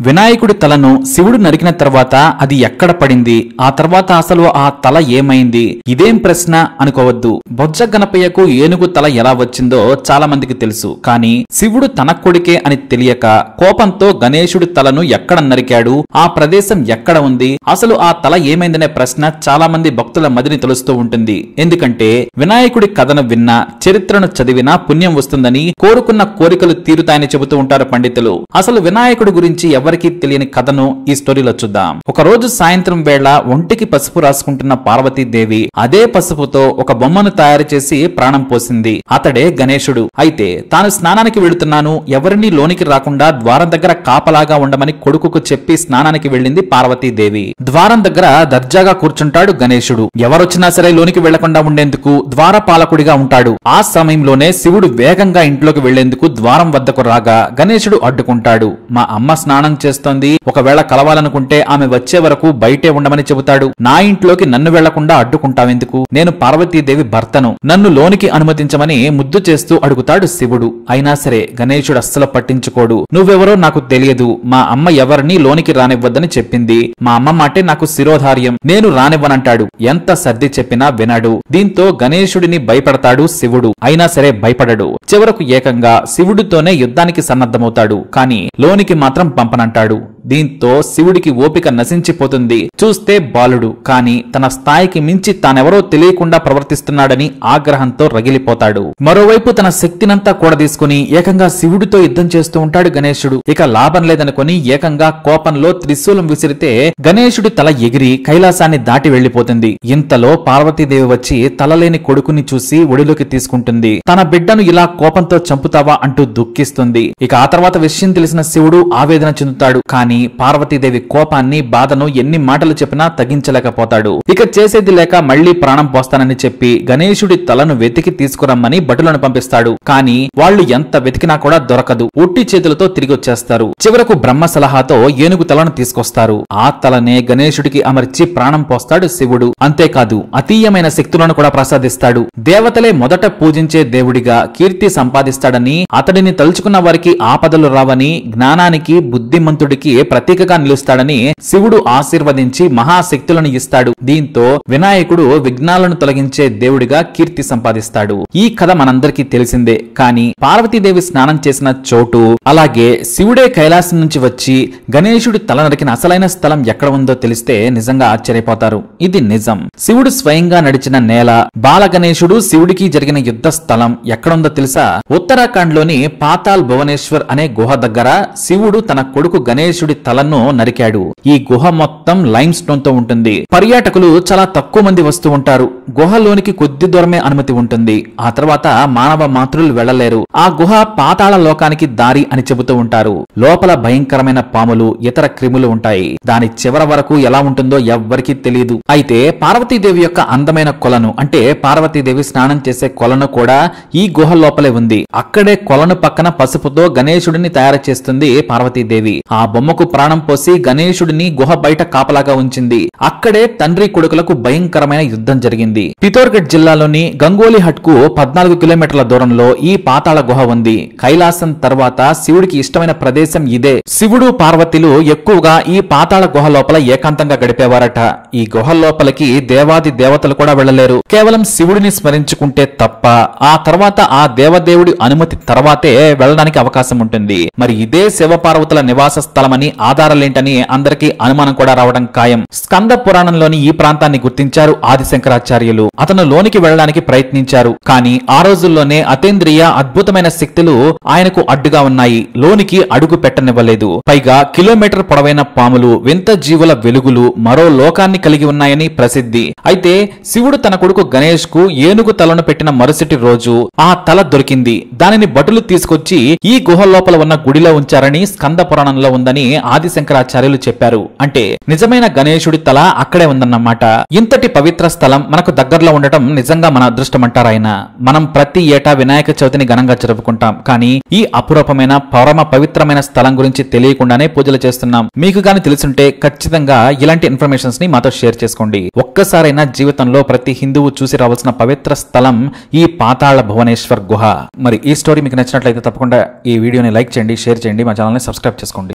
వినాయకుడి తలను శివుడు నరికిన తర్వాత అది ఎక్కడ పడింది ఆ తర్వాత అసలు ఆ తల ఏమైంది ఇదేం ప్రశ్న అనుకోవద్దు బొజ్జ గణపయ్యకు ఏనుగు తల ఎలా వచ్చిందో చాలా మందికి తెలుసు కానీ శివుడు తన కొడుకే అని తెలియక కోపంతో గణేశుడి తలను ఎక్కడ నరికాడు ఆ ప్రదేశం ఎక్కడ ఉంది అసలు ఆ తల ఏమైందనే ప్రశ్న చాలా మంది భక్తుల మదిని తెలుస్తూ ఉంటుంది ఎందుకంటే వినాయకుడి కథను విన్నా చరిత్రను చదివినా పుణ్యం వస్తుందని కోరుకున్న కోరికలు తీరుతాయని చెబుతూ ఉంటారు పండితులు అసలు వినాయకుడి గురించి ఎవరికీ తెలియని కథను ఈ స్టోరీలో చూద్దాం ఒక రోజు సాయంత్రం వేళ ఒంటికి పసుపు రాసుకుంటున్న పార్వతీదేవి అదే పసుపుతో ఒక బొమ్మను తయారు చేసి ప్రాణం పోసింది అతడే గణేశుడు అయితే తాను స్నానానికి వెళుతున్నాను ఎవరినీ లోనికి రాకుండా ద్వారం దగ్గర కాపలాగా ఉండమని కొడుకుకు చెప్పి స్నానానికి వెళ్ళింది పార్వతీదేవి ద్వారం దగ్గర దర్జాగా కూర్చుంటాడు గణేశుడు ఎవరొచ్చినా సరే లోనికి వెళ్లకుండా ఉండేందుకు ద్వారపాలకుడిగా ఉంటాడు ఆ సమయంలోనే శివుడు వేగంగా ఇంట్లోకి వెళ్లేందుకు ద్వారం వద్దకు రాగా గణేశుడు అడ్డుకుంటాడు మా అమ్మ స్నానం చేస్తోంది ఒకవేళ కలవాలనుకుంటే ఆమె వచ్చే వరకు బయటే ఉండమని చెబుతాడు నా ఇంట్లోకి నన్ను వెళ్లకుండా అడ్డుకుంటావెందుకు నేను పార్వతీదేవి భర్తను నన్ను లోనికి అనుమతించమని ముద్దు చేస్తూ అడుగుతాడు శివుడు అయినా సరే గణేశుడు అస్సలు పట్టించుకోడు నువ్వెవరో నాకు తెలియదు మా అమ్మ ఎవరిని లోనికి రానివ్వద్దని చెప్పింది మా అమ్మ మాటే నాకు శిరోధార్యం నేను రానివ్వనంటాడు ఎంత సర్ది చెప్పినా వినడు దీంతో గణేశుడిని భయపడతాడు శివుడు అయినా సరే భయపడడు చివరకు ఏకంగా శివుడితోనే యుద్ధానికి సన్నద్ధమవుతాడు కానీ లోనికి మాత్రం పంపనంటాడు దీంతో శివుడికి ఓపిక నశించిపోతుంది చూస్తే బాలుడు కాని తన స్థాయికి మించి తానెవరో తెలియకుండా ప్రవర్తిస్తున్నాడని ఆగ్రహంతో రగిలిపోతాడు మరోవైపు తన శక్తినంతా కూడా తీసుకుని ఏకంగా శివుడితో యుద్ధం చేస్తూ ఉంటాడు గణేశుడు ఇక లాభం లేదనుకొని ఏకంగా కోపంలో త్రిశూలం విసిరితే గణేశుడి తల ఎగిరి కైలాసాన్ని దాటి వెళ్లిపోతుంది ఇంతలో పార్వతీదేవి వచ్చి తలలేని కొడుకుని చూసి ఒడిలోకి తీసుకుంటుంది తన బిడ్డను ఇలా కోపంతో చంపుతావా అంటూ దుఃఖిస్తుంది ఇక ఆ తర్వాత విషయం తెలిసిన శివుడు ఆవేదన చెందుతాడు కానీ పార్వతీదేవి కోపాన్ని బాధను ఎన్ని మాటలు చెప్పినా తగ్గించలేకపోతాడు ఇక చేసేది లేక మళ్లీ ప్రాణం పోస్తానని చెప్పి గణేశుడి తలను వెతికి తీసుకురమ్మని భటులను పంపిస్తాడు కానీ వాళ్ళు ఎంత వెతికినా కూడా దొరకదు ఉట్టి చేతులతో తిరిగి వచ్చేస్తారు చివరకు బ్రహ్మ సలహాతో ఏనుగు తలను తీసుకొస్తారు ఆ తలనే గణేశుడికి అమర్చి ప్రాణం పోస్తాడు శివుడు అంతేకాదు అతీయమైన శక్తులను కూడా ప్రసాదిస్తాడు దేవతలే మొదట పూజించే దేవుడిగా కీర్తి సంపాదిస్తాడని అతడిని తలుచుకున్న వారికి ఆపదలు రావని జ్ఞానానికి బుద్ధిమంతుడికి ప్రతీకగా నిలుస్తాడని శివుడు ఆశీర్వదించి మహాశక్తులను ఇస్తాడు దీంతో వినాయకుడు విఘ్నాలను తొలగించే దేవుడిగా కీర్తి సంపాదిస్తాడు ఈ కథ మనందరికీ తెలిసిందే కానీ పార్వతీదేవి స్నానం చేసిన చోటు అలాగే శివుడే కైలాసం నుంచి వచ్చి గణేశుడి తల నరికిన అసలైన స్థలం ఎక్కడ ఉందో తెలిస్తే నిజంగా ఆశ్చర్యపోతారు ఇది నిజం శివుడు స్వయంగా నడిచిన నేల బాల గణేశుడు శివుడికి జరిగిన యుద్ధ స్థలం ఎక్కడుందో తెలుసా ఉత్తరాఖండ్ లోని పాతాల్ భువనేశ్వర్ అనే గుహ దగ్గర శివుడు తన కొడుకు గణేశుడి తలను నరికాడు ఈ గుహ మొత్తం లైమ్ స్టోన్ తో ఉంటుంది పర్యాటకులు చాలా తక్కువ మంది వస్తూ ఉంటారు గుహలోనికి కొద్ది దూరమే అనుమతి ఉంటుంది ఆ తర్వాత మానవ మాతృలు వెళ్లలేరు ఆ గుహ పాతాళ లోకానికి దారి అని చెబుతూ ఉంటారు లోపల భయంకరమైన పాములు ఇతర క్రిములు ఉంటాయి దాని చివర వరకు ఎలా ఉంటుందో ఎవ్వరికీ తెలియదు అయితే పార్వతీదేవి యొక్క అందమైన కొలను అంటే పార్వతీదేవి స్నానం చేసే కొలను కూడా ఈ గుహ లోపలే ఉంది అక్కడే కొలను పక్కన పసుపుతో గణేశుడిని తయారు చేస్తుంది పార్వతీదేవి ఆ బొమ్మకు ప్రాణం పోసి గణేశుడిని గుహ బయట కాపలాగా ఉంచింది అక్కడే తండ్రి కొడుకులకు భయంకరమైన యుద్ధం జరిగింది పితోర్గఢ్ జిల్లాలోని గంగోలి హట్ కు పద్నాలుగు కిలోమీటర్ల దూరంలో ఈ పాతాళ గుహ ఉంది కైలాసం తర్వాత శివుడికి ఇష్టమైన ప్రదేశం ఇదే శివుడు పార్వతిలు ఎక్కువగా ఈ పాతాళ గుహ లోపల ఏకాంతంగా గడిపేవారట ఈ గుహ లోపలికి దేవాది దేవతలు కూడా వెళ్ళలేరు కేవలం శివుడిని స్మరించుకుంటే తప్ప ఆ తర్వాత ఆ దేవదేవుడి అనుమతి తర్వాతే వెళ్ళడానికి అవకాశం ఉంటుంది మరి ఇదే శివపార్వతుల నివాస స్థలమని ఆధారాలేంటని అందరికీ అనుమానం కూడా రావడం ఖాయం స్కంద పురాణంలోని ఈ ప్రాంతాన్ని గుర్తించారు ఆదిశంకరాచార్యులు అతను లోనికి వెళ్ళడానికి ప్రయత్నించారు కానీ ఆ రోజుల్లోనే అతేంద్రియ అద్భుతమైన శక్తులు ఆయనకు అడ్డుగా ఉన్నాయి లోనికి అడుగు పెట్టనివ్వలేదు పైగా కిలోమీటర్ పొడవైన పాములు వింత జీవుల వెలుగులు మరో లోకాన్ని కలిగి ఉన్నాయని ప్రసిద్ధి అయితే శివుడు తన కొడుకు గణేష్ కు ఏనుగు తలను పెట్టిన మరుసటి రోజు ఆ తల దొరికింది దానిని భటులు తీసుకొచ్చి ఈ గుహ లోపల ఉన్న గుడిలో ఉంచారని స్కంద పురాణంలో ఉందని ఆదిశంకరాచార్యులు చెప్పారు అంటే నిజమైన గణేశుడి తల అక్కడే ఉందన్నమాట ఇంతటి పవిత్ర స్థలం మనకు దగ్గరలో ఉండటం నిజంగా మన అదృష్టమంటారాయన మనం ప్రతి ఏటా వినాయక చవితిని ఘనంగా జరుపుకుంటాం కానీ ఈ అపురూపమైన పరమ పవిత్రమైన స్థలం గురించి తెలియకుండానే పూజలు చేస్తున్నాం మీకు గాని తెలుసుంటే ఖచ్చితంగా ఇలాంటి ఇన్ఫర్మేషన్స్ ని మాతో షేర్ చేసుకోండి ఒక్కసారైనా జీవితంలో ప్రతి హిందువు చూసి రావాల్సిన పవిత్ర స్థలం ఈ పాతాళ భువనేశ్వర్ గుహ మరి ఈ స్టోరీ మీకు నచ్చినట్లయితే తప్పకుండా ఈ వీడియోని లైక్ చేయండి షేర్ చేయండి మా ఛానల్ని సబ్స్క్రైబ్ చేసుకోండి